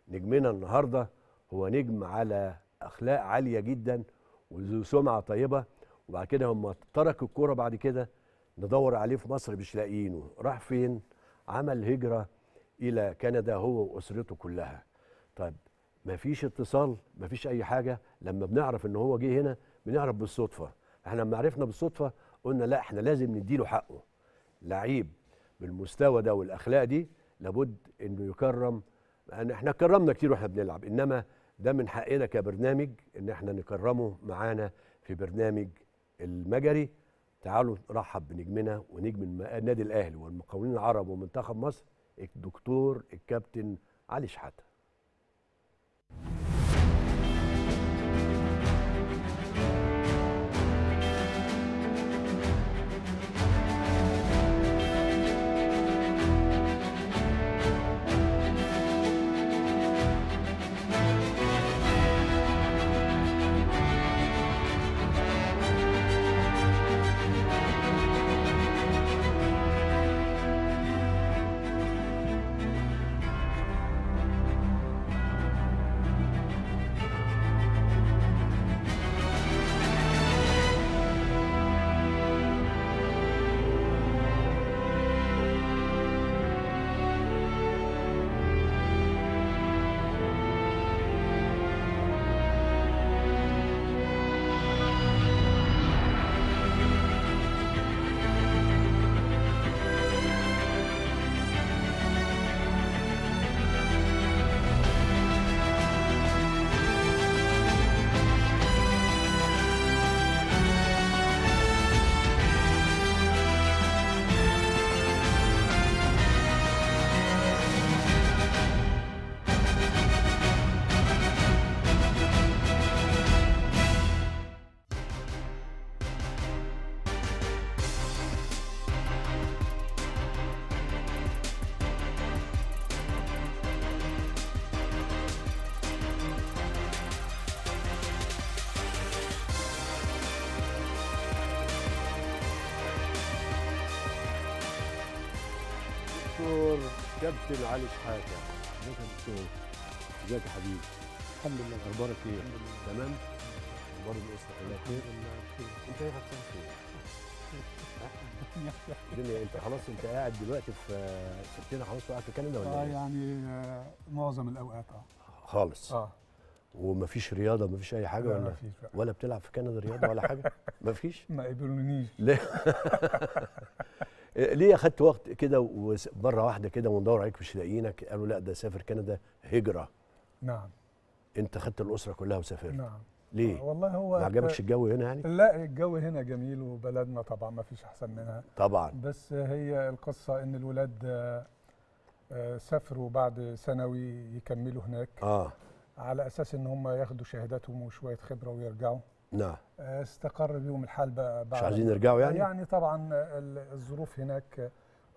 نجمنا النهارده هو نجم على اخلاق عاليه جدا وذو سمعه طيبه وبعد كده هم ترك الكوره بعد كده ندور عليه في مصر مش لاقيينه راح فين عمل هجره الى كندا هو واسرته كلها طيب ما فيش اتصال ما فيش اي حاجه لما بنعرف ان هو جه هنا بنعرف بالصدفه احنا لما عرفنا بالصدفه قلنا لا احنا لازم نديله حقه لعيب بالمستوى ده والاخلاق دي لابد انه يكرم لان احنا كرمنا كتير واحنا بنلعب انما ده من حقنا كبرنامج ان احنا نكرمه معانا في برنامج المجري تعالوا نرحب بنجمنا ونجم الم- النادي الاهلي والمقاولين العرب ومنتخب مصر الدكتور الكابتن علي شحاته دكتور كابتن علي شحاته ازيك يا دكتور ازيك يا حبيبي الحمد لله اخبارك ايه الحمد لله تمام اخبار الاسره كلها الحمد خير لله بخير. انت ايه غطسان فين الدنيا انت خلاص انت قاعد دلوقتي في سبتنا خلاص وقاعد في كندا ولا اه ايه يعني آه، معظم الاوقات اه خالص اه ومفيش رياضه مفيش اي حاجه لا، ولا مفيش بقى. ولا بتلعب في كندا رياضه ولا حاجه مفيش ما قبلونيش ليه ليه اخدت وقت كده ومره واحده كده وندور عليك مش لاقيينك قالوا لا ده سافر كندا هجره نعم انت خدت الاسره كلها وسافرت نعم ليه آه، والله هو ما عجبكش الجو هنا يعني لا الجو هنا جميل وبلدنا طبعا ما فيش احسن منها طبعا بس هي القصه ان الولاد آه، آه، سافروا بعد ثانوي يكملوا هناك اه على اساس ان هم ياخدوا شهاداتهم وشويه خبره ويرجعوا نعم آه، استقر بيهم الحال بقى بعد مش عايزين يرجعوا يعني يعني طبعا ال- الظروف هناك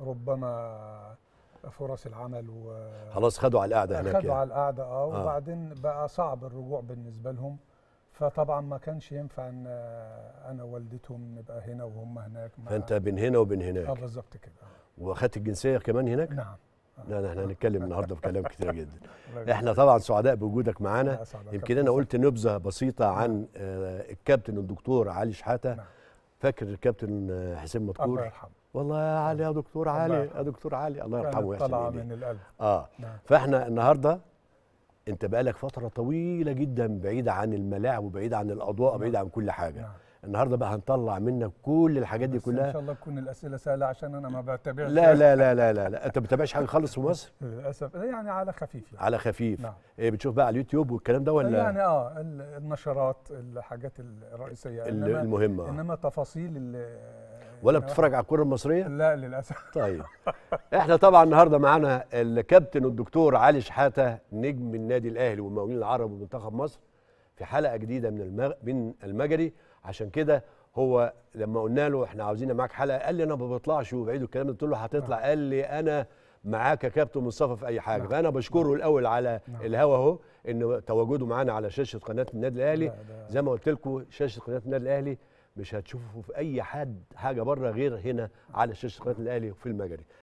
ربما فرص العمل و خلاص خدوا على القعده هناك خدوا يعني. على القعده اه آه. وبعدين بقى صعب الرجوع بالنسبه لهم فطبعا ما كانش ينفع ان انا ووالدتهم نبقى هنا وهم هناك مع- فانت بين هنا وبين اه هناك بالظبط كده واخدت الجنسيه كمان هناك نعم لا لا، احنا هنتكلم النهارده في كلام كتير جدا الله يبارك احنا طبعا سعداء بوجودك معانا فيك. أسعد يمكن كابتن انا سعد. قلت نبذه بسيطه عن آه، الكابتن الدكتور علي شحاته نعم. فاكر الكابتن آه، حسين الله مدكور يرحمه والله يا علي يا دكتور الله علي يرحمه. يا دكتور علي الله يرحمه كانت ويحسن طالعه اليه من القلب اه نعم فاحنا النهارده انت بقالك فتره طويله جدا بعيده عن الملاعب وبعيده عن الاضواء نعم. بعيده عن كل حاجه نعم النهارده بقى هنطلع منك كل الحاجات دي بس ان كلها شاء الله تكون الاسئله سهله عشان انا ما بتابعش لا لا لا لا لا, لا. انت ما بتتابعش حاجه خالص في مصر للاسف يعني على خفيف يعني. على خفيف نعم إيه بتشوف بقى على اليوتيوب والكلام ده ولا يعني اه ال- النشرات الحاجات الرئيسيه ال- انما المهمه انما تفاصيل ال- ولا إنما- بتتفرج على الكره المصريه لا للاسف طيب احنا طبعا النهارده معانا الكابتن الدكتور علي شحاته نجم النادي الاهلي والمقاولين العرب ومنتخب مصر في حلقه جديده من المغ... من المجري عشان كده هو لما قلنا له احنا عاوزين معاك حلقه قال لي انا ما بطلعش وبعيد الكلام ده قلت له هتطلع قال لي انا معاك يا كابتن مصطفى في اي حاجه نعم. فانا بشكره الاول على نعم. الهوا اهو ان تواجده معانا على شاشه قناه النادي الاهلي لا، ده- زي ما قلت لكم شاشه قناه النادي الاهلي مش هتشوفوا في اي حد حاجه بره غير هنا على شاشه قناه الاهلي في المجري